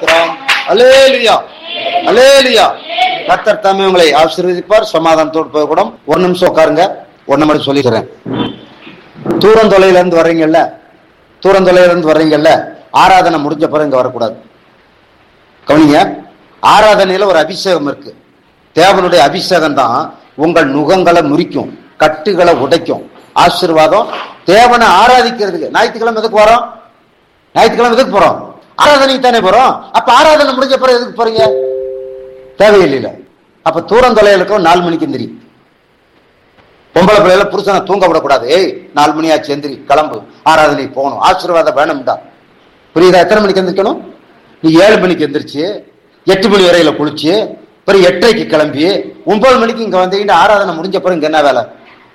ஸ்தோத்திரம் alleluia alleluia கர்த்தர் தாமே உங்களை ஆசீர்வதிப்பார் சமாதானத்தோடு போய் கூட ஒரு நிமிஷம் உட்காருங்க ஒன்னு மட்டும் சொல்லிக்கிறேன் தூரந்தொலையில இருந்து வர்றீங்கல்ல தூரந்தொலையில இருந்து வர்றீங்கல்ல ஆராதனை முடிஞ்ச பிறகு இங்க வரக்கூடாது கவனிங்க ஆராதனையில ஒரு அபிஷேகம் இருக்கு தேவனுடைய அபிஷேகம் தான் உங்கள் நுகங்களை முறிக்கும் கட்டுகளை உடைக்கும் ஆசீர்வாதம் தேவனை ஆராதிக்கிறதுக்கு ஞாயிற்றுக்கிழமை எதுக்கு வரோம் ஞாயிற்றுக்கிழமை எதுக்கு போறோம் ஆராதனைக்கு தானே போறோம் அப்ப ஆராதனை முடிஞ்ச பிறகு எதுக்கு போறீங்க தேவையில்லைல அப்ப தூரந்தொலையில இருக்க நாலு மணிக்கு எந்திரி பொம்பளை பிள்ளைல புருஷனை தூங்க விடக்கூடாது ஏய் நாலு மணி ஆச்சு எந்திரி கிளம்பு ஆராதனைக்கு போகணும் ஆசீர்வாதம் வேணும்டா புரியுதா எத்தனை மணிக்கு எந்திரிக்கணும் நீ ஏழு மணிக்கு எந்திரிச்சு எட்டு மணி வரையில குளிச்சு அப்புறம் எட்டரைக்கு கிளம்பி ஒன்பது மணிக்கு இங்க வந்தீங்கன்னா ஆராதனை முடிஞ்ச பிறகு இங்க என்ன வேலை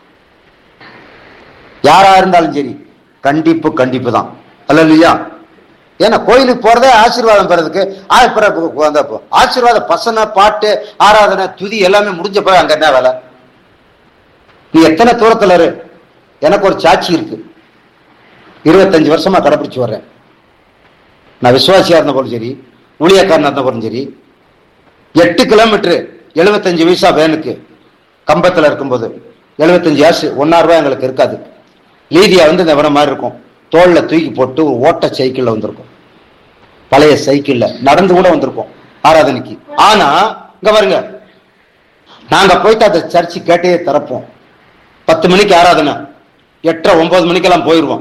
யாரா இருந்தாலும் சரி கண்டிப்பு கண்டிப்பு தான் அல்ல இல்லையா ஏன்னா கோயிலுக்கு போறதே ஆசீர்வாதம் பெறதுக்கு ஆ, பிறகு அந்த ஆசீர்வாத பசன பாட்டு ஆராதனை துதி எல்லாமே முடிஞ்ச பிறகு அங்க என்ன வேலை நீ எத்தனை தூரத்துல இரு எனக்கு ஒரு சாட்சி இருக்கு இருபத்தஞ்சு வருஷமா கடைபிடிச்சு வர்றேன் நான் விசுவாசியா இருந்த போதும் சரி ஊழியக்காரன் இருந்த போதும் சரி எட்டு கிலோமீட்டர் எழுபத்தஞ்சு பைசா வேனுக்கு கம்பத்துல இருக்கும்போது எழுபத்தஞ்சு ஆசு ஒன்னா ரூபாய் எங்களுக்கு இருக்காது லீதியா வந்து இந்த விட மாதிரி இருக்கும் தோல்ல தூக்கி போட்டு ஒரு ஓட்ட சைக்கிள்ல வந்திருக்கும் பழைய சைக்கிள்ல நடந்து கூட வந்திருக்கும் ஆராதனைக்கு ஆனா இங்க பாருங்க நாங்க போயிட்டு அந்த சர்ச்சு கேட்டே திறப்போம் பத்து மணிக்கு ஆராதனை எட்டரை ஒன்பது மணிக்கெல்லாம் போயிடுவோம்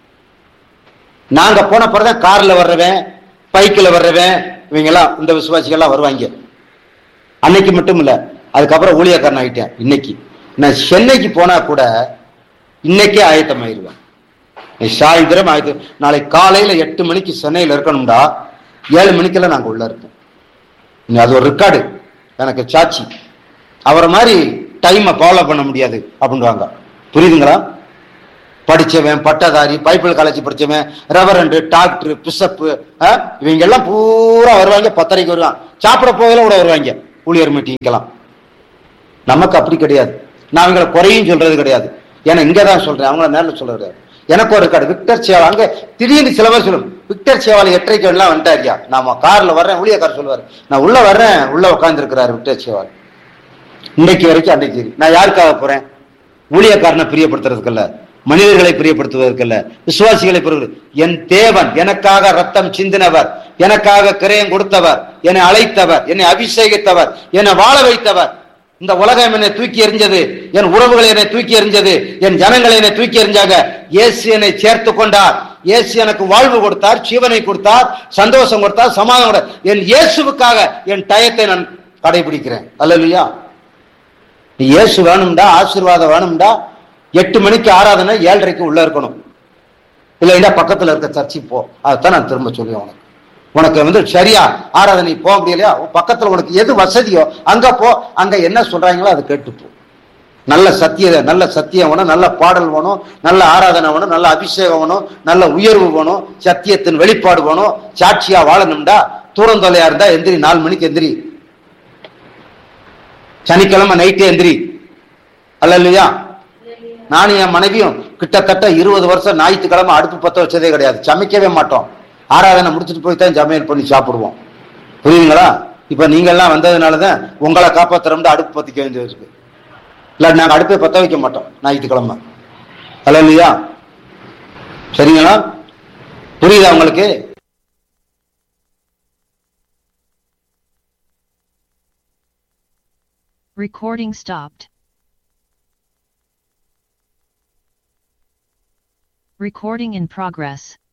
நாங்க போன பிறகுதான் கார்ல வர்றவன் பைக்கில் வர்றவன் இவங்க எல்லாம் இந்த விசுவாசிகள்லாம் வருவாங்க அன்னைக்கு மட்டும் இல்ல அதுக்கப்புறம் ஊழியக்காரன் ஆயிட்டேன் இன்னைக்கு நான் சென்னைக்கு போனா கூட இன்னைக்கே ஆயத்தமாயிருவேன் நீ சாயந்தரம் ஆயத்து நாளை காலையில எட்டு மணிக்கு சென்னையில இருக்கணும்டா ஏழு மணிக்கெல்லாம் நாங்க உள்ள இருப்போம் நீ அது ஒரு ரெக்கார்டு எனக்கு சாட்சி அவரை மாதிரி டைமை ஃபாலோ பண்ண முடியாது அப்படின்றாங்க புரியுதுங்களா படிச்சவன் பட்டதாரி பைபிள் காலேஜ் படிச்சவன் ரெவரண்ட் டாக்டர் பிஷப்பு இவங்க எல்லாம் பூரா வருவாங்க பத்தரைக்கு வருவாங்க சாப்பிட போகல கூட வருவாங்க ஊழியர் மீட்டிங்கெல்லாம் நமக்கு அப்படி கிடையாது நான் அவங்கள குறையும் சொல்றது கிடையாது ஏன்னா இங்க தான் சொல்றேன் அவங்கள நேரில் சொல்றது கிடையாது எனக்கு ஒரு கடை விக்டர் சேவா அங்க திடீர்னு சில பேர் சொல்லும் விக்டர் சேவால எட்டரைக்கு எல்லாம் வந்துட்டாரியா நாம கார்ல வர்றேன் ஊழியக்காரர் சொல்லுவாரு நான் உள்ள வர்றேன் உள்ள உட்கார்ந்து இருக்கிறாரு விக்டர் சேவால் இன்னைக்கு வரைக்கும் அன்னைக்கு சரி. நான் யாருக்காக போறேன் ஊழியக்காரனை பிரியப்படுத்துறதுக்கு இல்ல மனிதர்களை பிரியப்படுத்துவதற்கு இல்ல விசுவாசிகளை பிரிய என் தேவன் எனக்காக ரத்தம் சிந்தினவர் எனக்காக கிரயம் கொடுத்தவர் என்னை அழைத்தவர் என்னை அபிஷேகித்தவர் என்னை வாழ வைத்தவர் இந்த உலகம் என்னை தூக்கி எறிஞ்சது என் உறவுகளை என்னை தூக்கி எறிஞ்சது என் ஜனங்களை என்னை தூக்கி எறிஞ்சாங்க இயேசு என்னை சேர்த்து கொண்டார் இயேசு எனக்கு வாழ்வு கொடுத்தார் ஜீவனை கொடுத்தார் சந்தோஷம் கொடுத்தார் சமாதானம் கொடுத்தார் என் இயேசுவுக்காக என் டயத்தை நான் கடைபிடிக்கிறேன் அல்லையா நீ இயேசு வேணும்டா ஆசீர்வாதம் வேணும்டா எட்டு மணிக்கு ஆராதனை ஏழரைக்கு உள்ள இருக்கணும் இல்லைன்னா பக்கத்துல இருக்க சர்ச்சுக்கு போ அதைத்தான் நான் திரும்ப சொல்லுவேன் உனக்கு உனக்கு வந்து சரியா ஆராதனை போக முடியலையா உன் பக்கத்துல உனக்கு எது வசதியோ அங்க போ அங்க என்ன சொல்றாங்களோ அதை கேட்டு போ நல்ல சத்திய நல்ல சத்தியம் வேணும் நல்ல பாடல் வேணும் நல்ல ஆராதனை வேணும் நல்ல அபிஷேகம் வேணும் நல்ல உயர்வு வேணும் சத்தியத்தின் வெளிப்பாடு வேணும் சாட்சியா வாழணும்டா தூரந்தொலையா இருந்தா எந்திரி நாலு மணிக்கு எந்திரி சனிக்கிழமை நைட்டே எந்திரி அல்ல இல்லையா நானும் என் மனைவியும் கிட்டத்தட்ட இருபது வருஷம் ஞாயிற்றுக்கிழமை அடுப்பு பத்த வச்சதே கிடையாது சமைக்கவே மாட்டோம் ஆராதனை முடிச்சுட்டு போய் தான் சமையல் பண்ணி சாப்பிடுவோம் புரியுதுங்களா இப்ப நீங்க எல்லாம் வந்ததுனாலதான் உங்களை காப்பாத்துறோம்னு அடுப்பு பத்திக்க வேண்டியது இருக்கு இல்ல நாங்க அடுப்பை பத்த வைக்க மாட்டோம் ஞாயிற்றுக்கிழமை அல்ல இல்லையா சரிங்களா புரியுதா உங்களுக்கு Recording stopped. Recording in progress.